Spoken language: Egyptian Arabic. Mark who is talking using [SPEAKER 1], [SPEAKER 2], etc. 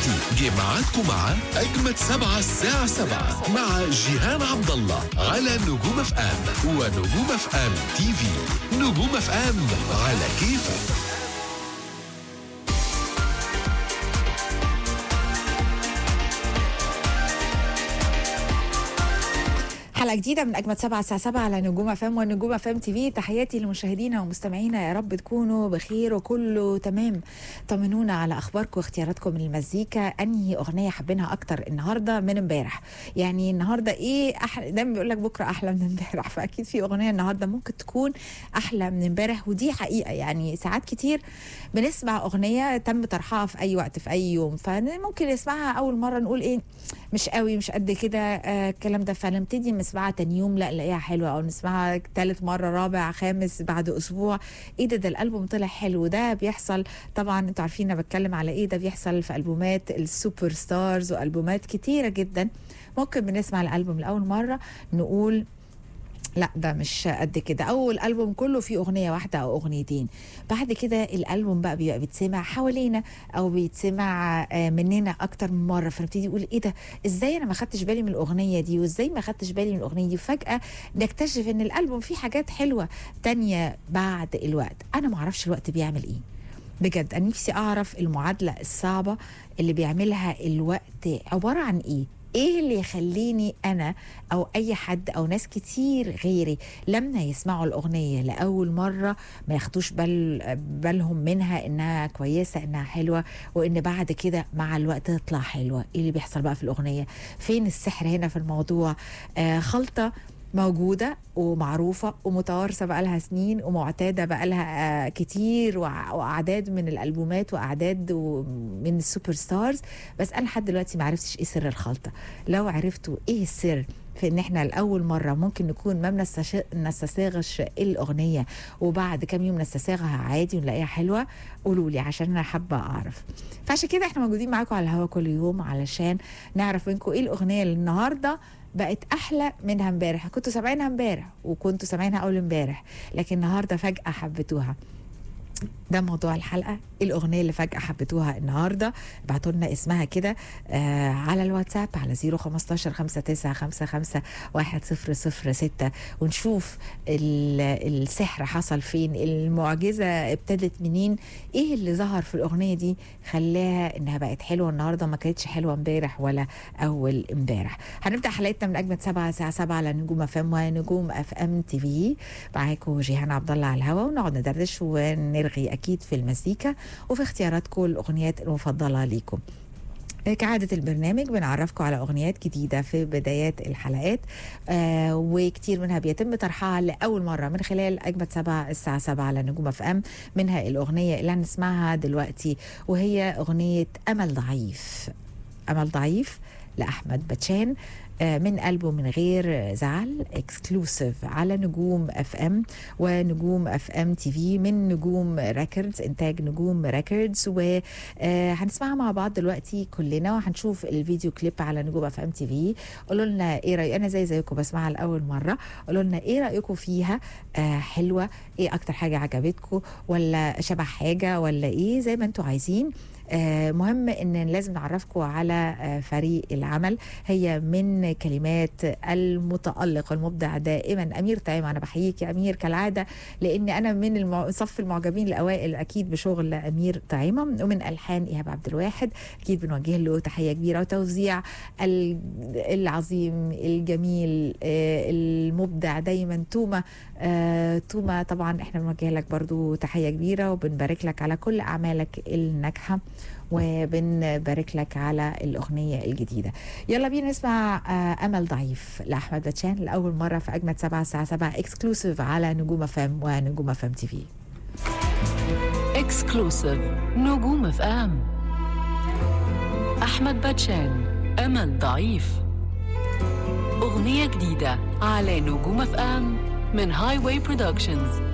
[SPEAKER 1] دلوقتي جه ميعادكم مع أجمد سبعة الساعة سبعة مع جيهان عبد الله على نجوم اف ام ونجوم اف ام تي في نجوم اف ام على كيفك
[SPEAKER 2] حلقة جديدة من أجمد سبعة الساعة سبعة على نجوم فام ونجوم فام تي في تحياتي لمشاهدينا ومستمعينا يا رب تكونوا بخير وكله تمام طمنونا على أخباركم واختياراتكم من المزيكا أنهي أغنية حابينها أكتر النهاردة من امبارح يعني النهاردة إيه أحلى دايما بيقول لك بكرة أحلى من امبارح فأكيد في أغنية النهاردة ممكن تكون أحلى من امبارح ودي حقيقة يعني ساعات كتير بنسمع أغنية تم طرحها في أي وقت في أي يوم فممكن نسمعها أول مرة نقول إيه مش قوي مش قد كده آه، الكلام ده فنبتدي نسمعها تاني يوم لا نلاقيها حلوه او نسمعها تالت مره رابع خامس بعد اسبوع ايه ده ده الالبوم طلع حلو ده بيحصل طبعا انتوا عارفين انا بتكلم على ايه ده بيحصل في البومات السوبر ستارز والبومات كتيره جدا ممكن بنسمع الالبوم لاول مره نقول لا ده مش قد كده اول البوم كله فيه اغنيه واحده او اغنيتين بعد كده الالبوم بقى بيبقى بيتسمع حوالينا او بيتسمع آه، مننا اكتر من مره فنبتدي نقول ايه ده ازاي انا ما خدتش بالي من الاغنيه دي وازاي ما خدتش بالي من الاغنيه دي فجاه نكتشف ان الالبوم فيه حاجات حلوه تانية بعد الوقت انا ما اعرفش الوقت بيعمل ايه بجد انا نفسي اعرف المعادله الصعبه اللي بيعملها الوقت عباره عن ايه ايه اللي يخليني انا او اي حد او ناس كتير غيري لما يسمعوا الاغنيه لاول مره ما ياخدوش بال بالهم منها انها كويسه انها حلوه وان بعد كده مع الوقت تطلع حلوه ايه اللي بيحصل بقى في الاغنيه فين السحر هنا في الموضوع آه خلطه موجودة ومعروفة ومتوارثة بقى لها سنين ومعتادة بقى لها كتير وع- وأعداد من الألبومات وأعداد و- من السوبر ستارز بس أنا لحد دلوقتي ما عرفتش إيه سر الخلطة لو عرفتوا إيه السر في ان احنا لاول مره ممكن نكون ما بنستش- نستساغش الاغنيه وبعد كام يوم نستساغها عادي ونلاقيها حلوه قولوا لي عشان انا حابه اعرف فعشان كده احنا موجودين معاكم على الهوا كل يوم علشان نعرف منكم ايه الاغنيه اللي النهارده بقت احلى منها امبارح كنتوا سامعينها امبارح وكنتوا سامعينها اول امبارح لكن النهارده فجاه حبيتوها ده موضوع الحلقه إيه الاغنيه اللي فجاه حبيتوها النهارده ابعتوا لنا اسمها كده آه على الواتساب على 015 5955 1006 ونشوف ال- السحر حصل فين المعجزه ابتدت منين ايه اللي ظهر في الاغنيه دي خلاها انها بقت حلوه النهارده ما كانتش حلوه امبارح ولا اول امبارح هنبدا حلقتنا من اجمد سبعة الساعه 7 على نجوم اف ام ونجوم اف ام تي في معاكم جيهان عبد الله على الهوا ونقعد ندردش ونرغي اكيد في المزيكا وفي اختياراتكم الاغنيات المفضله ليكم كعادة البرنامج بنعرفكم على أغنيات جديدة في بدايات الحلقات آه وكتير منها بيتم طرحها لأول مرة من خلال أجمد سبعة الساعة سبعة على نجوم اف ام منها الأغنية اللي هنسمعها دلوقتي وهي أغنية أمل ضعيف أمل ضعيف لأحمد باتشان آه، من قلبه من غير زعل اكسكلوسيف على نجوم اف ام ونجوم اف ام تي في من نجوم ريكوردز انتاج نجوم ريكوردز وهنسمعها مع بعض دلوقتي كلنا وهنشوف الفيديو كليب على نجوم اف ام تي في قولوا لنا ايه رايكم انا زي زيكم بسمعها لاول مره قولوا لنا ايه رايكم فيها آه حلوه ايه اكتر حاجه عجبتكم ولا شبه حاجه ولا ايه زي ما انتوا عايزين آه، مهم ان لازم نعرفكم على آه، فريق العمل هي من كلمات المتالق والمبدع دائما امير تايم انا بحييك يا امير كالعاده لان انا من المع... صف المعجبين الاوائل اكيد بشغل امير طعيمه ومن الحان ايهاب عبد الواحد اكيد بنوجه له تحيه كبيره وتوزيع ال- العظيم الجميل آه، المبدع دايما توما آه، توما طبعا احنا بنوجه لك برضو تحيه كبيره وبنبارك لك على كل اعمالك الناجحه وبنبارك لك على الأغنية الجديدة يلا بينا نسمع آه، أمل ضعيف لأحمد باتشان لأول مرة في أجمد سبعة الساعة سبعة اكسكلوسيف على نجوم فم ونجوم فم تي في
[SPEAKER 3] اكسكلوسيف نجوم اف ام احمد باتشان امل ضعيف اغنيه جديده على نجوم اف ام من هاي واي برودكشنز